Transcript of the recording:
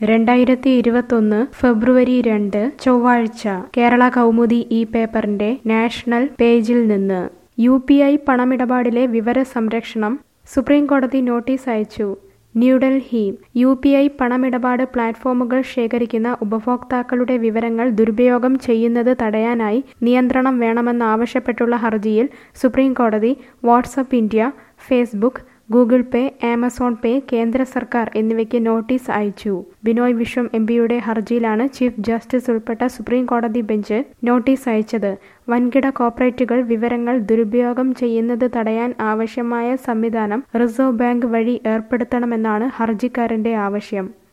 രണ്ടായിരത്തി ഇരുപത്തൊന്ന് ഫെബ്രുവരി രണ്ട് ചൊവ്വാഴ്ച കേരള കൗമുദി ഈ പേപ്പറിന്റെ നാഷണൽ പേജിൽ നിന്ന് യു പി ഐ പണമിടപാടിലെ വിവര സംരക്ഷണം സുപ്രീം കോടതി നോട്ടീസ് അയച്ചു ന്യൂഡൽഹി യു പി ഐ പണമിടപാട് പ്ലാറ്റ്ഫോമുകൾ ശേഖരിക്കുന്ന ഉപഭോക്താക്കളുടെ വിവരങ്ങൾ ദുരുപയോഗം ചെയ്യുന്നത് തടയാനായി നിയന്ത്രണം വേണമെന്നാവശ്യപ്പെട്ടുള്ള ഹർജിയിൽ സുപ്രീം കോടതി WhatsApp India Facebook Google Pay Amazon Pay കേന്ദ്ര സർക്കാർ എന്നിവയ്ക്ക് നോട്ടീസ് അയച്ചു ബിനോയ് വിശ്വം എം പിയുടെ ഹർജിയിലാണ് ചീഫ് ജസ്റ്റിസ് ഉൾപ്പെട്ട സുപ്രീം കോടതി ബെഞ്ച് നോട്ടീസ് അയച്ചത് വൻകിട കോർപ്പറേറ്റുകൾ വിവരങ്ങൾ ദുരുപയോഗം ചെയ്യുന്നത് തടയാൻ ആവശ്യമായ സംവിധാനം റിസർവ് ബാങ്ക് വഴി ഏർപ്പെടുത്തണമെന്നാണ് ഹർജിക്കാരന്റെ ആവശ്യം